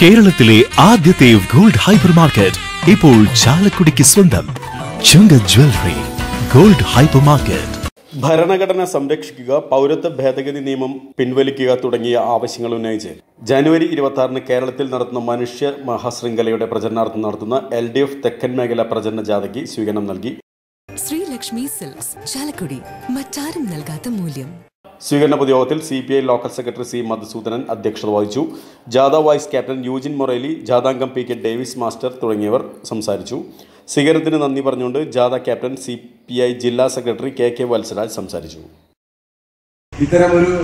കേരളത്തിലെ ആദ്യത്തെ gold hyper market ഇപ്പോൾ ചാലക്കുടിക്ക് സ്വന്തം Chunga jewellery gold hyper market ഭരണഘടന സംരക്ഷിക്കുക പൗരത്വ ഭേദഗതി നിയമം പിൻവലിക്കുക തുടങ്ങിയ ആവശ്യങ്ങൾ ഉന്നയിച്ച് ജനുവരി ഇരുപത്തി ആറിന് കേരളത്തിൽ നടത്തുന്ന മനുഷ്യ മഹാശൃംഖലയുടെ പ്രചരണാർത്ഥം നടത്തുന്ന എൽ ഡി എഫ് തെക്കൻ മേഖല പ്രചരണ ജാഥയ്ക്ക് സ്വീകരണം നൽകി ശ്രീലക്ഷ്മി സിൽക്സ് ചാലക്കുടി മറ്റാരും നൽകാത്ത മൂല്യം സ്വീകരണ പൊതുയോഗത്തിൽ C P I local secretary C Madhusudanan അധ്യക്ഷത വഹിച്ചു ജാഥ വൈസ് ക്യാപ്റ്റൻ യൂജിൻ മൊറേലി ജാഥാംഗം പി കെ ഡേവിസ് മാസ്റ്റർ തുടങ്ങിയവർ സംസാരിച്ചു സ്വീകരണത്തിന് നന്ദി പറഞ്ഞുകൊണ്ട് ജാഥ ക്യാപ്റ്റൻ സി പി ഐ ജില്ലാ സെക്രട്ടറി കെ കെ വത്സരാജ് സംസാരിച്ചു ഇത്തരമൊരു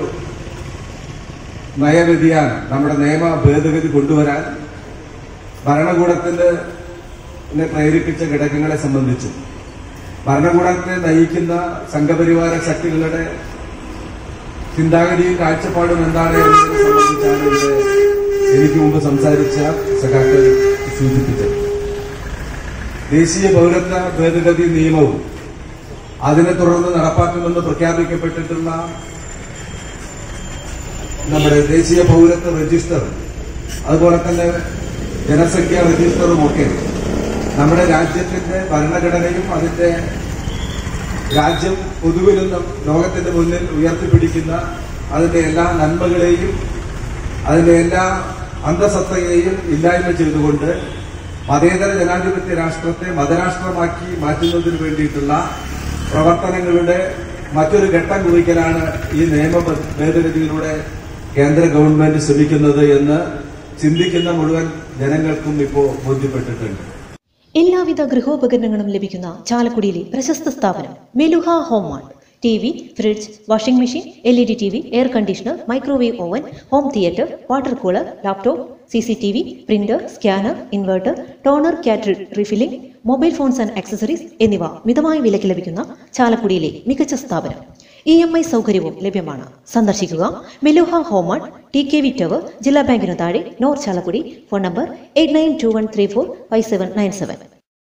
നയവ്യതിയാനം നമ്മുടെ നിയമ ഭേദഗതി കൊണ്ടുവരാൻ ഭരണകൂടത്തിന് നെ പ്രേരിപ്പിച്ച ഘടകങ്ങളെ സംബന്ധിച്ചും ഭരണകൂടത്തെ നയിക്കുന്ന സംഘപരിവാര ശക്തികളുടെ ചിന്താഗതിയും കാഴ്ചപ്പാടും എന്താണ് എന്നതിനെ സംബന്ധിച്ചാണ് ഇവിടെ എനിക്ക് മുമ്പ് സംസാരിച്ച സഖാക്കൾ സൂചിപ്പിച്ചത് ദേശീയ പൗരത്വ ഭേദഗതി നിയമവും അതിനെ തുടർന്ന് നടപ്പാക്കുമെന്ന് പ്രഖ്യാപിക്കപ്പെട്ടിട്ടുള്ള നമ്മുടെ ദേശീയ പൗരത്വ രജിസ്റ്റർ അതുപോലെ തന്നെ ജനസംഖ്യാ രജിസ്റ്ററും ഒക്കെ നമ്മുടെ രാജ്യത്തിന്റെ ഭരണഘടനയും അതിന്റെ രാജ്യം പൊതുവിലും നം- ലോകത്തിന്റെ മുന്നിൽ ഉയർത്തിപ്പിടിക്കുന്ന അതിന്റെ എല്ലാ നന്മകളെയും അതിന്റെ എല്ലാ അന്തസത്തയെയും ഇല്ലായ്മ ചെയ്തുകൊണ്ട് മതേതര ജനാധിപത്യ രാഷ്ട്രത്തെ മതരാഷ്ട്രമാക്കി മാറ്റുന്നതിന് വേണ്ടിയിട്ടുള്ള പ്രവർത്തനങ്ങളുടെ മറ്റൊരു ഘട്ടം കുറിക്കലാണ് ഈ നിയമ ഭേദഗതിയിലൂടെ കേന്ദ്ര ഗവൺമെന്റ് ശ്രമിക്കുന്നത് എന്ന് ചിന്തിക്കുന്ന മുഴുവൻ ജനങ്ങൾക്കും ഇപ്പോൾ ബോധ്യപ്പെട്ടിട്ടുണ്ട് എല്ലാവിധ ഗൃഹോപകരണങ്ങളും ലഭിക്കുന്ന ചാലക്കുടിയിലെ പ്രശസ്ത സ്ഥാപനം Meluha home mart T V fridge washing machine L E D T V air conditioner microwave oven home theatre water cooler laptop C C T V printer scanner inverter toner cutter refilling mobile phones and accessories എന്നിവ മിതമായ വിലയ്ക്ക് ലഭിക്കുന്ന ചാലക്കുടിയിലെ മികച്ച സ്ഥാപനം E M I സൗകര്യവും ലഭ്യമാണ് സന്ദർശിക്കുക Meluha home mart T K V tower ജില്ലാ ബാങ്കിന് താഴെ north Chalakudy phone number eight nine two one three four five seven nine seven